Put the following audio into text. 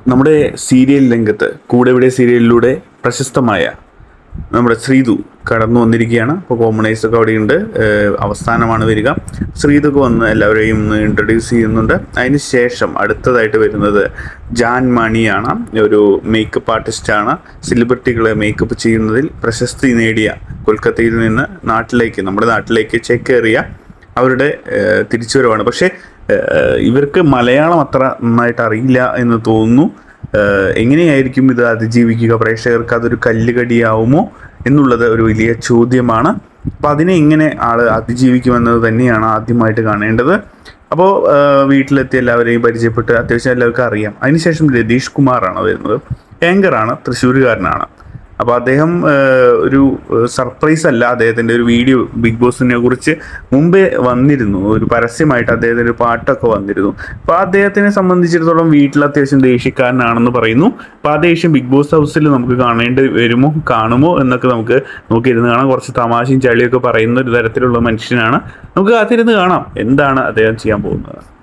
നമ്മുടെ സീരിയൽ രംഗത്ത് കൂടെ ഇവിടെ സീരിയലിലൂടെ പ്രശസ്തമായ നമ്മുടെ ശ്രീതു കടന്നു വന്നിരിക്കുകയാണ് അപ്പോൾ കോമണേഴ്സൊക്കെ അവിടെയുണ്ട് ഏഹ് അവസാനമാണ് വരിക ശ്രീതുക്ക് വന്ന് എല്ലാവരെയും ഒന്ന് ഇൻട്രൊഡ്യൂസ് ചെയ്യുന്നുണ്ട് അതിന് ശേഷം അടുത്തതായിട്ട് വരുന്നത് ജാൻ മണിയാണ് ഒരു മേക്കപ്പ് ആർട്ടിസ്റ്റാണ് സെലിബ്രിറ്റികളെ മേക്കപ്പ് ചെയ്യുന്നതിൽ പ്രശസ്തി നേടിയ കൊൽക്കത്തയിൽ നിന്ന് നാട്ടിലേക്ക് നമ്മുടെ നാട്ടിലേക്ക് ചേക്കേറിയ അവരുടെ ഏഹ്, തിരിച്ചുവരവാണ് പക്ഷേ ഏഹ്, ഇവർക്ക് മലയാളം അത്ര നന്നായിട്ട് അറിയില്ല എന്ന് തോന്നുന്നു ഏഹ്, എങ്ങനെയായിരിക്കും ഇത് അതിജീവിക്കുക പ്രേക്ഷകർക്ക് അതൊരു കല്ലുകടിയാവുമോ എന്നുള്ളത് ഒരു വലിയ ചോദ്യമാണ് അപ്പോൾ അതിനെ എങ്ങനെ ആൾ അതിജീവിക്കുമെന്നത് തന്നെയാണ് ആദ്യമായിട്ട് കാണേണ്ടത് അപ്പോൾ വീട്ടിലെത്തി എല്ലാവരെയും പരിചയപ്പെട്ട് അത്യാവശ്യം എല്ലാവർക്കും അറിയാം അതിനുശേഷം രതീഷ് കുമാറാണ് വരുന്നത് ആങ്കറാണ് തൃശ്ശൂരുകാരനാണ് അപ്പോൾ അദ്ദേഹം ഏഹ്, ഒരു സർപ്രൈസ് അല്ല അദ്ദേഹത്തിൻ്റെ ഒരു വീഡിയോ ബിഗ് ബോസിനെ കുറിച്ച് മുമ്പേ വന്നിരുന്നു ഒരു പരസ്യമായിട്ട് അദ്ദേഹത്തിൻ്റെ ഒരു പാട്ടൊക്കെ വന്നിരുന്നു അപ്പോൾ അദ്ദേഹത്തിനെ സംബന്ധിച്ചിടത്തോളം വീട്ടിൽ അത്യാവശ്യം ദേഷ്യക്കാരനാണെന്ന് പറയുന്നു അപ്പോൾ ആ ദേഷ്യം ബിഗ് ബോസ് ഹൗസിൽ നമുക്ക് കാണേണ്ടി വരുമോ കാണുമോ എന്നൊക്കെ നമുക്ക് നോക്കിയിരുന്ന് കാണാം കുറച്ച് തമാശയും ചളിയൊക്കെ പറയുന്ന ഒരു തരത്തിലുള്ള മനുഷ്യനാണ് നമുക്ക് കാത്തിരുന്ന് കാണാം എന്താണ് അദ്ദേഹം ചെയ്യാൻ പോകുന്നത്